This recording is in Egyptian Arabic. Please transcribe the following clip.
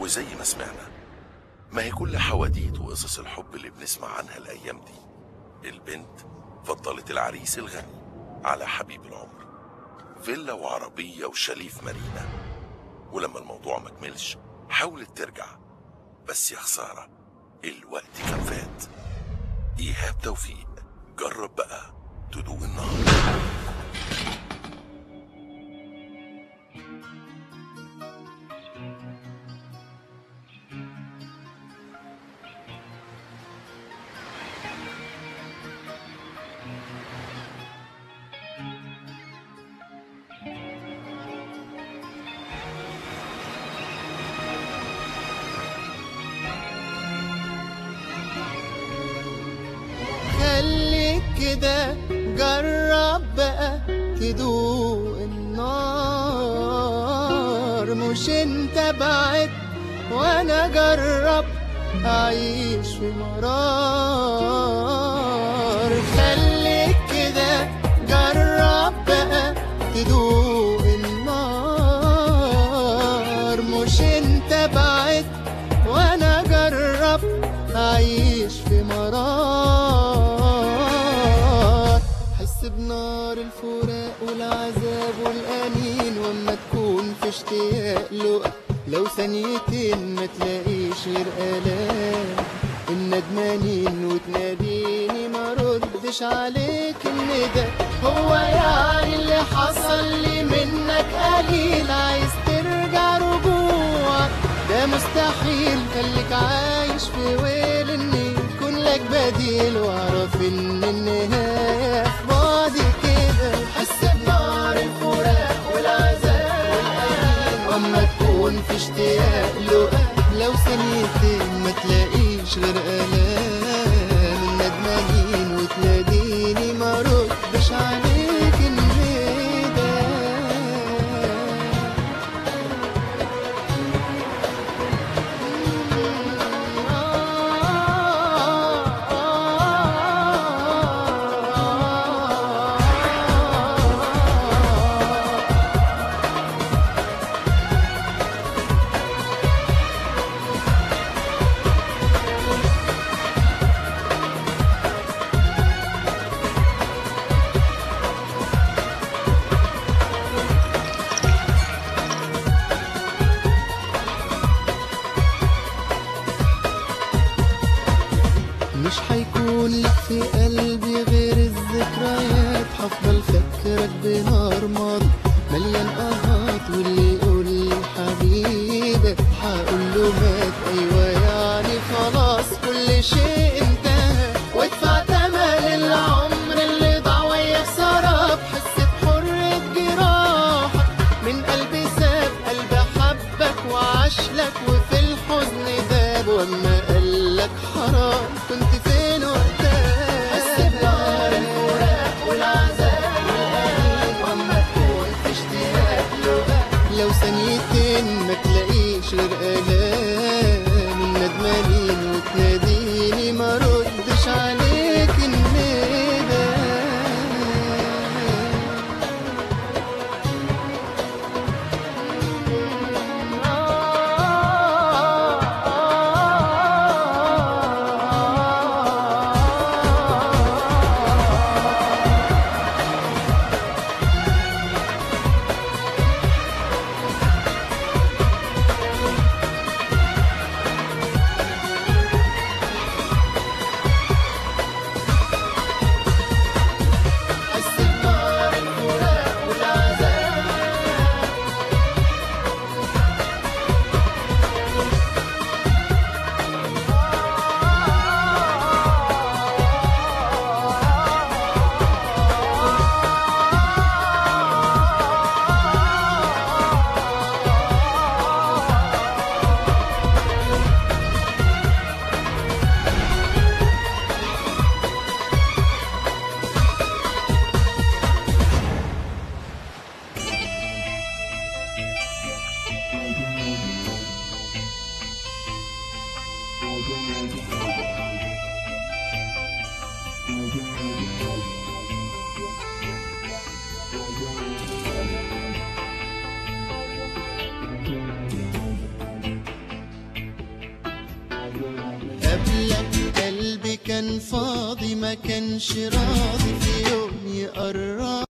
وزي ما سمعنا ما هي كل حواديت وقصص الحب اللي بنسمع عنها الأيام دي البنت فضلت العريس الغني على حبيب العمر فيلا وعربية وشاليف مارينا ولما الموضوع ما كملش حاولت ترجع بس يا خسارة الوقت كان فات إيهاب توفيق جرب بقى تدوق النار خليك كده جرب بقى تدوق النار مش انت بعد وانا جرب اعيش في مرار خليك كده جرب بقى تدوق النار مش انت بعد وانا جرب اعيش في مرار حس بنار الفراق والعذاب والانين واما تكون في اشتياق لقى لو ثانيتين ما تلاقيش غير الام الندمانين وتناديني ما ردش عليك الندى هو يعني اللي حصل لي منك قليل عايز ترجع رجوع ده مستحيل خليك عايش في ويل ان يكون لك بديل واعرف ان النهاية في بعدي كده حس بنار الفراق والعذاب والألم واما تكون في اشتياق لقى لو ثانيتين ما تلاقيش غير آلام الندمانين وتناديني ما ردش عليك الندى مش هيكون لك في قلبي غير الذكريات هفضل فاكرك بنار ماضي مليان قهات واللي يقول لي حبيبي هقول له مات ايوه يعني خلاص كل شيء انتهى وادفع تمن العمر اللي ضاع ويا سراب حس بحرة جراحك من قلبي ساب قلبي حبك وعاش لك وفي الحزن داب واما قالك حرام كنت فين وقتها حس بنار الفراق والعذاب والألم واما تكون في اشتياق له لو ثانيتين ما تلاقيش غير آلام الندمانين وتناديني ما قبلك قلبي كان فاضي ما كانش راضي في يوم يقرب